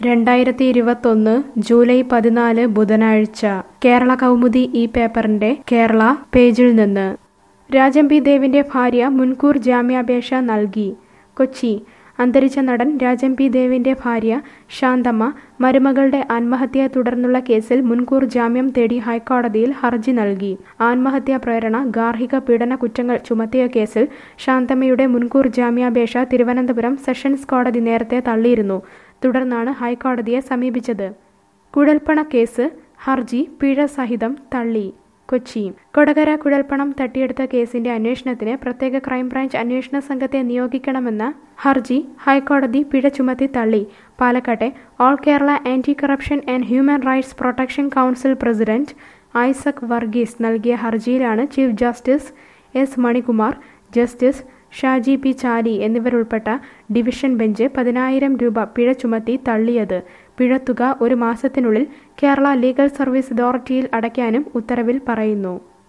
രണ്ടായിരത്തി ഇരുപത്തൊന്ന് ജൂലൈ പതിനാല് ബുധനാഴ്ച കേരള കൗമുദി ഈ പേപ്പറിന്റെ കേരള പേജിൽ നിന്ന് രാജം പി ദേവിന്റെ ഭാര്യ മുൻകൂർ ജാമ്യാപേക്ഷ നൽകി കൊച്ചി അന്തരിച്ച നടൻ രാജം പി ദേവിന്റെ ഭാര്യ ശാന്തമ്മ മരുമകളുടെ ആത്മഹത്യയെ തുടർന്നുള്ള കേസിൽ മുൻകൂർ ജാമ്യം തേടി ഹൈക്കോടതിയിൽ ഹർജി നൽകി ആത്മഹത്യാ പ്രേരണ ഗാർഹിക പീഡന കുറ്റങ്ങൾ ചുമത്തിയ കേസിൽ ശാന്തമ്മയുടെ മുൻകൂർ ജാമ്യാപേക്ഷ തിരുവനന്തപുരം സെഷൻസ് കോടതി നേരത്തെ തള്ളിയിരുന്നു തുടർന്നാണ് ഹൈക്കോടതിയെ സമീപിച്ചത് കുഴൽപ്പണ കേസ് ഹർജി പിഴ സഹിതം തള്ളി കൊച്ചി കൊടകര കുഴൽപ്പണം തട്ടിയെടുത്ത കേസിന്റെ അന്വേഷണത്തിന് പ്രത്യേക ക്രൈംബ്രാഞ്ച് അന്വേഷണ സംഘത്തെ നിയോഗിക്കണമെന്ന ഹർജി ഹൈക്കോടതി പിഴ ചുമത്തി തള്ളി പാലക്കാട്ടെ all Kerala anti corruption and human rights protection council president Isaac Varghese നൽകിയ ഹർജിയിലാണ് chief justice S Manikumar justice Shaji P Chaly എന്നിവരുൾപ്പെട്ട ഡിവിഷൻ ബെഞ്ച് പതിനായിരം രൂപ പിഴ ചുമത്തി തള്ളിയത് പിഴത്തുക ഒരു മാസത്തിനുള്ളിൽ കേരള ലീഗൽ സർവീസ് അതോറിറ്റിയിൽ അടയ്ക്കാനും ഉത്തരവിൽ പറയുന്നു